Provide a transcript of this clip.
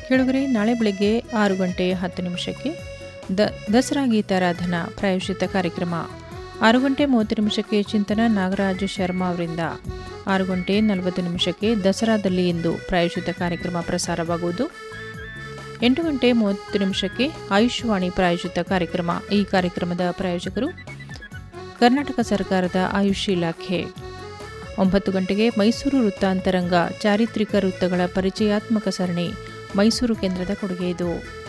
ಕೆಳಗರೆ ನಾಳೆ ಬೆಳಗ್ಗೆ ಆರು ಗಂಟೆ ಹತ್ತು ನಿಮಿಷಕ್ಕೆ ದ ದಸರಾ ಗೀತಾರಾಧನಾ ಪ್ರಾಯೋಜಿತ ಕಾರ್ಯಕ್ರಮ ಆರು ಗಂಟೆ ಮೂವತ್ತು ನಿಮಿಷಕ್ಕೆ ಚಿಂತನ ನಾಗರಾಜು ಶರ್ಮಾ ಅವರಿಂದ ಆರು ಗಂಟೆ ನಲವತ್ತು ನಿಮಿಷಕ್ಕೆ ದಸರಾದಲ್ಲಿ ಇಂದು ಪ್ರಾಯೋಜಿತ ಕಾರ್ಯಕ್ರಮ ಪ್ರಸಾರವಾಗುವುದು ಎಂಟು ಗಂಟೆ ಮೂವತ್ತು ನಿಮಿಷಕ್ಕೆ ಆಯುಷ್ವಾಣಿ ಪ್ರಾಯೋಜಿತ ಕಾರ್ಯಕ್ರಮ ಈ ಕಾರ್ಯಕ್ರಮದ ಪ್ರಾಯೋಜಕರು ಕರ್ನಾಟಕ ಸರ್ಕಾರದ ಆಯುಷ್ ಇಲಾಖೆ ಒಂಬತ್ತು ಗಂಟೆಗೆ ಮೈಸೂರು ವೃತ್ತಾಂತರಂಗ ಚಾರಿತ್ರಿಕ ವೃತ್ತಗಳ ಪರಿಚಯಾತ್ಮಕ ಸರಣಿ ಮೈಸೂರು ಕೇಂದ್ರದ ಕೊಡುಗೆ ಇದು